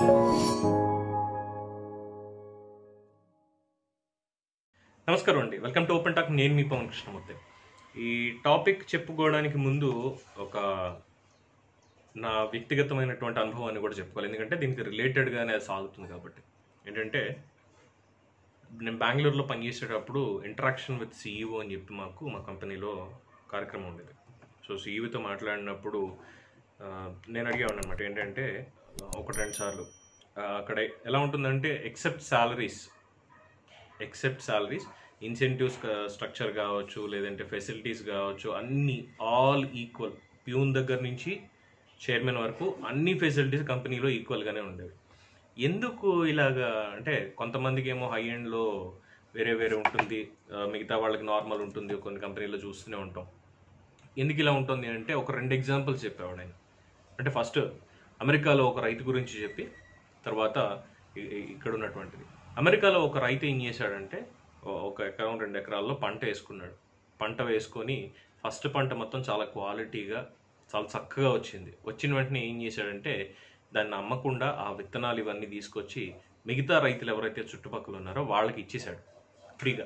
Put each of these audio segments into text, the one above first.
నమస్కారం అండి welcome to open talk నేను మీ పవన్ కృష్ణమూర్తి ఈ టాపిక్ చెప్పుకోవడానికి ముందు ఒక నా వ్యక్తిగతమైనటువంటి అనుభవాన్ని కూడా చెప్పుకోవాలి ఎందుకంటే దీనికి రిలేటెడ్గానే అది సాగుతుంది కాబట్టి ఏంటంటే నేను బెంగళూరులో పనిచేసేటప్పుడు ఇంటరాక్షన్ విత్ సీఈఓ అని చెప్పి మాకు మా కంపెనీలో కార్యక్రమం ఉండేది సో సీఈఓతో మాట్లాడినప్పుడు ఆ, నేను అడిగేవాడిని అనమాట ఏంటంటే ఒకటి రెండు సార్లు ఆ, అక్కడ ఎలా ఉంటుందంటే except salaries except salaries incentives structure కావచ్చు లేదంటే ఫెసిలిటీస్ కావచ్చు అన్నీ ఆల్ ఈక్వల్ ప్యూన్ దగ్గర నుంచి చైర్మన్ వరకు అన్ని ఫెసిలిటీస్ కంపెనీలో ఈక్వల్గానే ఉండేవి ఎందుకు ఇలాగా అంటే కొంతమందికి ఏమో హై ఎండ్లో వేరే వేరే ఉంటుంది ఆ, మిగతా వాళ్ళకి నార్మల్ ఉంటుంది కొన్ని కంపెనీలో చూస్తూనే ఉంటాం ఎందుకు ఇలా ఉంటుంది అంటే ఒక రెండు ఎగ్జాంపుల్స్ చెప్పేవాడు ఆయన అంటే ఫస్ట్ అమెరికాలో ఒక రైతు గురించి చెప్పి తర్వాత ఇ- ఇ- ఇక్కడ ఉన్నటువంటిది అమెరికాలో ఒక రైతు ఏం చేశాడంటే ఓ- ఒక ఎకరం రెండు ఎకరాల్లో పంట వేసుకున్నాడు పంట వేసుకొని ఫస్ట్ పంట మొత్తం చాలా క్వాలిటీగా చాలా చక్కగా వచ్చింది వచ్చిన వెంటనే ఏం చేశాడంటే దాన్ని అమ్మకుండా ఆ విత్తనాలు ఇవన్నీ తీసుకొచ్చి మిగతా రైతులు ఎవరైతే చుట్టుపక్కల ఉన్నారో వాళ్ళకి ఇచ్చేశాడు ఫ్రీగా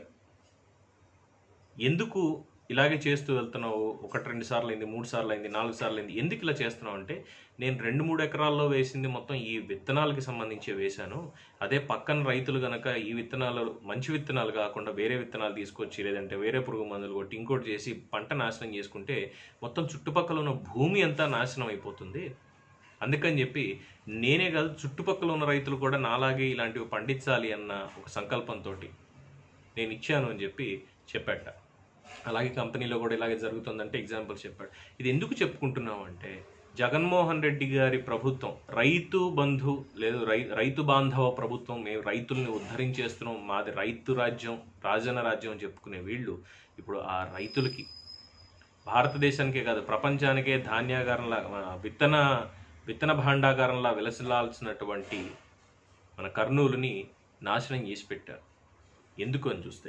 ఎందుకు ఇలాగే చేస్తూ వెళ్తున్నావు ఒకటి రెండు సార్లు అయింది మూడు సార్లు అయింది నాలుగు సార్లు అయింది ఎందుకు ఇలా చేస్తున్నావు అంటే నేను రెండు మూడు ఎకరాల్లో వేసింది మొత్తం ఈ విత్తనాలకి సంబంధించి వేశాను అదే పక్కన రైతులు గనక ఈ విత్తనాలు మంచి విత్తనాలు కాకుండా వేరే విత్తనాలు తీసుకొచ్చి లేదంటే వేరే పురుగు మందులు కొట్టి ఇంకోటి చేసి పంట నాశనం చేసుకుంటే మొత్తం చుట్టుపక్కల ఉన్న భూమి అంతా నాశనం అయిపోతుంది అందుకని చెప్పి నేనే కాదు చుట్టుపక్కల ఉన్న రైతులు కూడా నాలాగే ఇలాంటివి పండించాలి అన్న ఒక సంకల్పంతో నేను ఇచ్చాను అని చెప్పి చెప్పాట అలాగే కంపెనీలో కూడా ఇలాగే జరుగుతుందంటే ఎగ్జాంపుల్ చెప్పాడు ఇది ఎందుకు చెప్పుకుంటున్నాం అంటే జగన్మోహన్ రెడ్డి గారి ప్రభుత్వం రైతు బంధు లేదు రై రైతు బాంధవ ప్రభుత్వం మేము రైతుల్ని ఉద్ధరించేస్తున్నాం మాది రైతు రాజ్యం రాజన రాజ్యం అని చెప్పుకునే వీళ్ళు ఇప్పుడు ఆ రైతులకి భారతదేశానికే కాదు ప్రపంచానికే ధాన్యాగారంలా మన విత్తన విత్తన భాండాగారంలా విలసిల్లాల్సినటువంటి మన కర్నూలుని నాశనం చేసి పెట్టారు ఎందుకు అని చూస్తే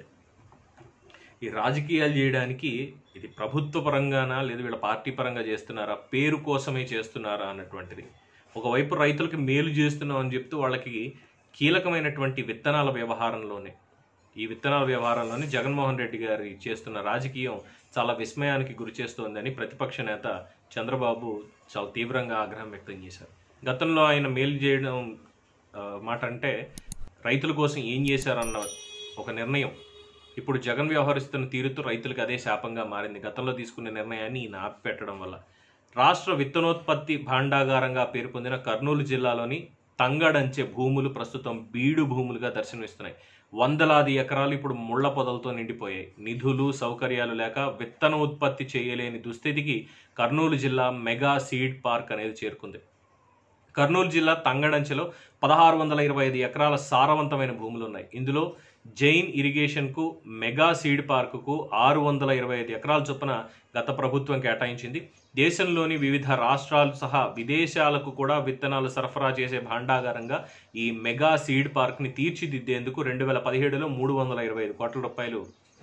ఈ రాజకీయాలు చేయడానికి ఇది ప్రభుత్వ పరంగానా లేదు వీళ్ళ పార్టీ పరంగా చేస్తున్నారా పేరు కోసమే చేస్తున్నారా అన్నటువంటిది ఒకవైపు రైతులకి మేలు చేస్తున్నాం అని చెప్తూ వాళ్ళకి కీలకమైనటువంటి విత్తనాల వ్యవహారంలోనే ఈ విత్తనాల వ్యవహారంలోనే జగన్మోహన్ రెడ్డి గారి చేస్తున్న రాజకీయం చాలా విస్మయానికి గురి చేస్తోందని ప్రతిపక్ష నేత చంద్రబాబు చాలా తీవ్రంగా ఆగ్రహం వ్యక్తం చేశారు గతంలో ఆయన మేలు చేయడం ఆ, మాట అంటే రైతుల కోసం ఏం చేశారన్న ఒక నిర్ణయం ఇప్పుడు జగన్ వ్యవహరిస్తున్న తీరుతో రైతులకు అదే శాపంగా మారింది గతంలో తీసుకున్న నిర్ణయాన్ని ఈయన ఆపిపెట్టడం వల్ల రాష్ట్ర విత్తనోత్పత్తి భాండాగారంగా పేరు పొందిన కర్నూలు జిల్లాలోని తంగడంచె భూములు ప్రస్తుతం బీడు భూములుగా దర్శనమిస్తున్నాయి వందలాది ఎకరాలు ఇప్పుడు ముళ్ల పొదలతో నిండిపోయాయి నిధులు సౌకర్యాలు లేక విత్తన ఉత్పత్తి చేయలేని దుస్థితికి కర్నూలు జిల్లా మెగా సీడ్ పార్క్ అనేది చేరుకుంది కర్నూలు జిల్లా తంగడంచెలో పదహారు వందల ఇరవై ఐదు ఎకరాల సారవంతమైన భూములు ఉన్నాయి ఇందులో జైన్ ఇరిగేషన్కు మెగా సీడ్ పార్కుకు ఆరు వందల ఇరవై ఐదు ఎకరాల చొప్పున గత ప్రభుత్వం కేటాయించింది దేశంలోని వివిధ రాష్ట్రాలు సహా విదేశాలకు కూడా విత్తనాలు సరఫరా చేసే భాండాగారంగా ఈ మెగా సీడ్ పార్క్ని తీర్చిదిద్దేందుకు రెండు వేల పదిహేడులో మూడు వందల ఇరవై ఐదు కోట్ల రూపాయలు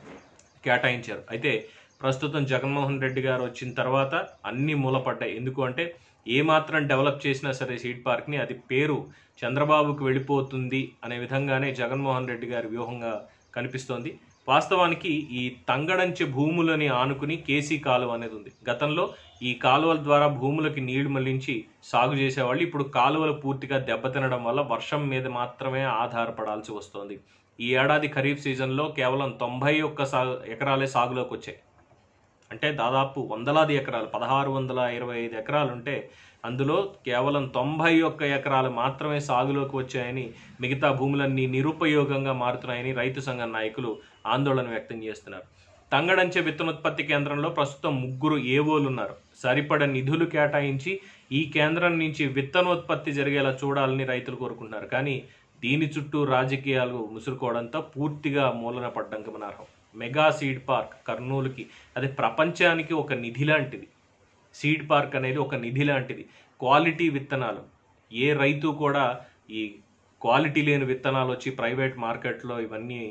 కేటాయించారు అయితే ప్రస్తుతం జగన్మోహన్ రెడ్డి గారు వచ్చిన తర్వాత అన్ని మూలపడ్డాయి ఎందుకు అంటే ఏమాత్రం డెవలప్ చేసినా సరే సీడ్ పార్క్ని అది పేరు చంద్రబాబుకు వెళ్ళిపోతుంది అనే విధంగానే జగన్మోహన్ రెడ్డి గారి వ్యూహంగా కనిపిస్తోంది వాస్తవానికి ఈ తంగడంచె భూములని ఆనుకుని కేసీ కాలువ అనేది ఉంది గతంలో ఈ కాలువల ద్వారా భూములకి నీళ్లు మళ్లించి సాగు చేసేవాళ్ళు ఇప్పుడు కాలువలు పూర్తిగా దెబ్బతినడం వల్ల వర్షం మీద మాత్రమే ఆధారపడాల్సి వస్తోంది ఈ ఏడాది ఖరీఫ్ సీజన్లో కేవలం తొంభై ఒక్క సా ఎకరాలే సాగులోకి వచ్చాయి అంటే దాదాపు వందలాది ఎకరాలు పదహారు వందల ఇరవై ఐదు ఎకరాలు ఉంటే అందులో కేవలం తొంభై ఒక్క ఎకరాలు మాత్రమే సాగులోకి వచ్చాయని మిగతా భూములన్నీ నిరుపయోగంగా మారుతున్నాయని రైతు సంఘ నాయకులు ఆందోళన వ్యక్తం చేస్తున్నారు తంగడంచె విత్తనోత్పత్తి కేంద్రంలో ప్రస్తుతం ముగ్గురు ఏవోలు ఉన్నారు సరిపడ నిధులు కేటాయించి ఈ కేంద్రం నుంచి విత్తనోత్పత్తి జరిగేలా చూడాలని రైతులు కోరుకుంటున్నారు కానీ దీని చుట్టూ రాజకీయాలు ముసురుకోవడంతో పూర్తిగా మూలన పడ్డం గమనార్హం మెగా సీడ్ పార్క్ కర్నూలుకి అది ప్రపంచానికి ఒక నిధి లాంటిది సీడ్ పార్క్ అనేది ఒక నిధి లాంటిది క్వాలిటీ విత్తనాలు ఏ రైతు కూడా ఈ క్వాలిటీ లేని విత్తనాలు వచ్చి ప్రైవేట్ మార్కెట్లో ఇవన్నీ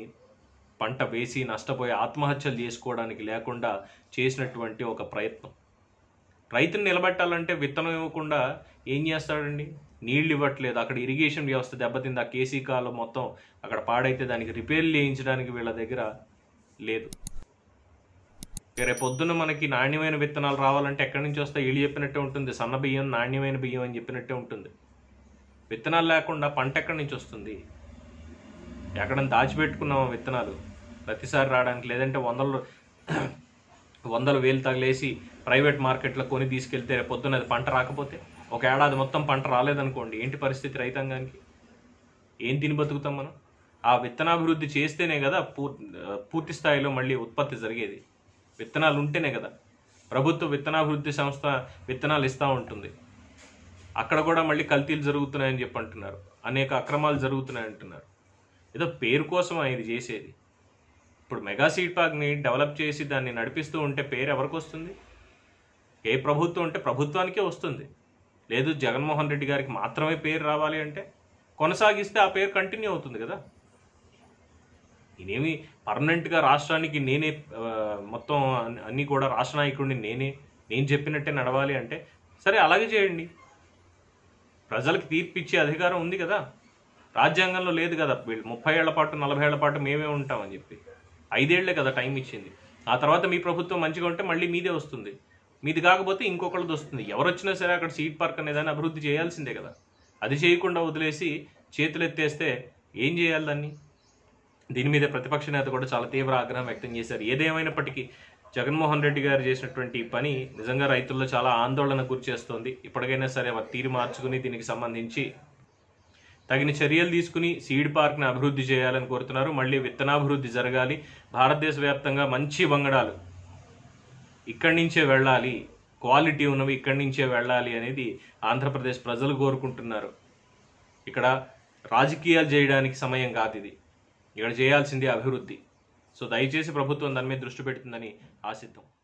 పంట వేసి నష్టపోయి ఆత్మహత్యలు చేసుకోవడానికి లేకుండా చేసినటువంటి ఒక ప్రయత్నం రైతుని నిలబెట్టాలంటే విత్తనం ఇవ్వకుండా ఏం చేస్తాడండి నీళ్ళు ఇవ్వట్లేదు అక్కడ ఇరిగేషన్ వ్యవస్థ దెబ్బతింది ఆ కేసీ కాలం మొత్తం అక్కడ పాడైతే దానికి రిపేర్లు చేయించడానికి వీళ్ళ దగ్గర లేదు ఇక రేపు పొద్దున్న మనకి నాణ్యమైన విత్తనాలు రావాలంటే ఎక్కడి నుంచి వస్తాయి వీళ్ళు చెప్పినట్టే ఉంటుంది సన్న బియ్యం నాణ్యమైన బియ్యం అని చెప్పినట్టే ఉంటుంది విత్తనాలు లేకుండా పంట ఎక్కడి నుంచి వస్తుంది ఎక్కడ దాచిపెట్టుకున్నాము విత్తనాలు ప్రతిసారి రావడానికి లేదంటే వందలు వందల వేలు తగిలేసి ప్రైవేట్ మార్కెట్లో కొని తీసుకెళ్తే రేపు పొద్దున్న అది పంట రాకపోతే ఒక ఏడాది మొత్తం పంట రాలేదనుకోండి ఏంటి పరిస్థితి రైతాంగానికి ఏం తిని బతుకుతాం మనం ఆ విత్తనాభివృద్ధి చేస్తేనే కదా పూర్ పూర్తి స్థాయిలో మళ్ళీ ఉత్పత్తి జరిగేది విత్తనాలు ఉంటేనే కదా ప్రభుత్వ విత్తనాభివృద్ధి సంస్థ విత్తనాలు ఇస్తూ ఉంటుంది అక్కడ కూడా మళ్ళీ కల్తీలు జరుగుతున్నాయని చెప్పి అంటున్నారు అనేక అక్రమాలు జరుగుతున్నాయి అంటున్నారు ఏదో పేరు కోసం ఇది చేసేది ఇప్పుడు మెగా సీడ్ పార్క్ని డెవలప్ చేసి దాన్ని నడిపిస్తూ ఉంటే పేరు ఎవరికి వస్తుంది ఏ ప్రభుత్వం ఉంటే ప్రభుత్వానికే వస్తుంది లేదు జగన్మోహన్ రెడ్డి గారికి మాత్రమే పేరు రావాలి అంటే కొనసాగిస్తే ఆ పేరు కంటిన్యూ అవుతుంది కదా నేనేమి పర్మనెంట్గా రాష్ట్రానికి నేనే ఆ, మొత్తం అన్ని- అన్నీ కూడా రాష్ట్ర నాయకుడిని నేనే నేను చెప్పినట్టే నడవాలి అంటే సరే అలాగే చేయండి ప్రజలకు తీర్పు ఇచ్చే అధికారం ఉంది కదా రాజ్యాంగంలో లేదు కదా వీళ్ళు ముప్పై ఏళ్ల పాటు నలభై ఏళ్ల పాటు మేమే ఉంటామని చెప్పి ఐదేళ్లే కదా టైం ఇచ్చింది ఆ తర్వాత మీ ప్రభుత్వం మంచిగా ఉంటే మళ్ళీ మీదే వస్తుంది మీది కాకపోతే ఇంకొకళ్ళది వస్తుంది ఎవరు వచ్చినా సరే అక్కడ సీట్ పార్క్ అనేదాన్ని అభివృద్ధి చేయాల్సిందే కదా అది చేయకుండా వదిలేసి చేతులు ఎత్తేస్తే ఏం చేయాలి దాన్ని దీని మీద ప్రతిపక్ష నేత కూడా చాలా తీవ్ర ఆగ్రహం వ్యక్తం చేశారు ఏదేమైనప్పటికీ జగన్మోహన్ రెడ్డి గారు చేసినటువంటి ఈ పని నిజంగా రైతుల్లో చాలా ఆందోళన గురి చేస్తోంది ఇప్పటికైనా సరే వారు తీరు మార్చుకుని దీనికి సంబంధించి తగిన చర్యలు తీసుకుని సీడ్ పార్క్ని అభివృద్ధి చేయాలని కోరుతున్నారు మళ్ళీ విత్తనాభివృద్ధి జరగాలి భారతదేశ వ్యాప్తంగా మంచి వంగడాలు ఇక్కడి నుంచే వెళ్ళాలి క్వాలిటీ ఉన్నవి ఇక్కడి నుంచే వెళ్ళాలి అనేది ఆంధ్రప్రదేశ్ ప్రజలు కోరుకుంటున్నారు ఇక్కడ రాజకీయాలు చేయడానికి సమయం కాదు ఇది ఇక్కడ చేయాల్సింది అభివృద్ధి సో దయచేసి ప్రభుత్వం దాని మీద దృష్టి పెడుతుందని ఆశిద్దాం